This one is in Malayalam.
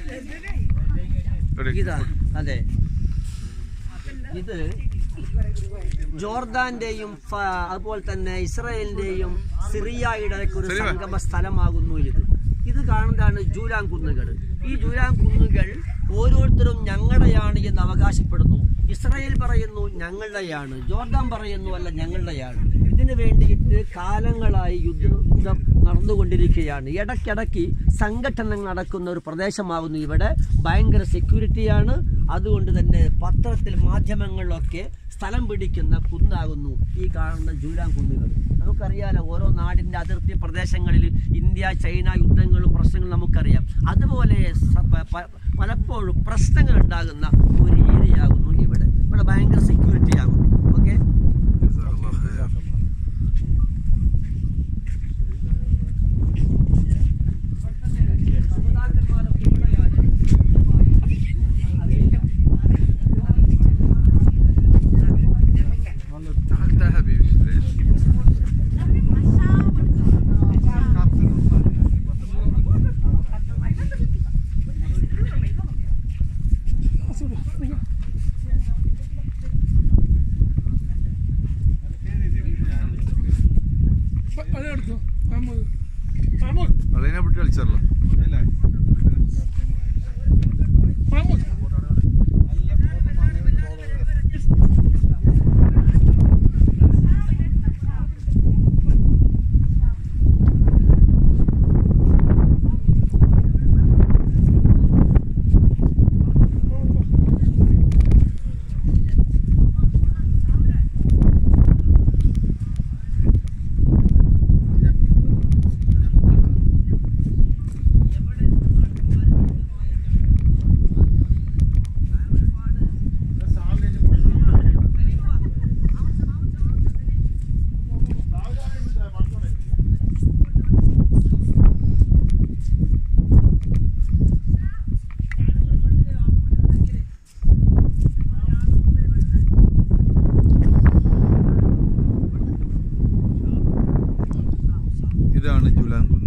ഇതാ അതെ ഇത് ജോർദാന്റെയും ഫ- അതുപോലെ തന്നെ ഇസ്രായേലിന്റെയും സിറിയയുടെ ഒക്കെ ഒരു സംഗമ സ്ഥലമാകുന്നു ഇത് ഇത് കാണുന്നതാണ് ജൂലാൻ കുന്നുകൾ ഈ ജൂലാൻ കുന്നുകൾ ഓരോരുത്തരും ഞങ്ങളുടെയാണ് എന്ന് അവകാശപ്പെടുന്നു ഇസ്രായേൽ പറയുന്നു ഞങ്ങളുടെയാണ് ജോർദാൻ പറയുന്നു അല്ല ഞങ്ങളുടെയാണ് ഇതിനു വേണ്ടിയിട്ട് കാലങ്ങളായി യുദ്ധം നടന്നുകൊണ്ടിരിക്കുകയാണ് ഇടയ്ക്കിടയ്ക്ക് സംഘടനകൾ നടക്കുന്ന ഒരു പ്രദേശമാകുന്നു ഇവിടെ ഭയങ്കര സെക്യൂരിറ്റിയാണ് അതുകൊണ്ട് തന്നെ പത്രത്തിൽ മാധ്യമങ്ങളിലൊക്കെ സ്ഥലം പിടിക്കുന്ന കുന്നാകുന്നു ഈ കാണുന്ന ജൂലാൻ കുന്നുകൾ നമുക്കറിയാലോ ഓരോ നാടിന്റെ അതിർത്തി പ്രദേശങ്ങളിൽ ഇന്ത്യ ചൈന യുദ്ധങ്ങളും പ്രശ്നങ്ങളും നമുക്കറിയാം അതുപോലെ സ- പ- പ- പലപ്പോഴും പ്രശ്നങ്ങൾ ഉണ്ടാകുന്ന ഒരു ഏരിയയാകുന്നു ഇവിടെ ഇവിടെ ഭയങ്കര സെക്യൂരിറ്റി ആകുന്നു ഓക്കെ تعال تعال حبيبي ليش؟ അതെടുത്തു മാമൂദ് മാമൂദ് അതിനെ വിട്ട് കളിച്ചല്ലോ മാമൂദ് ഇതാണ് ജുലാൻ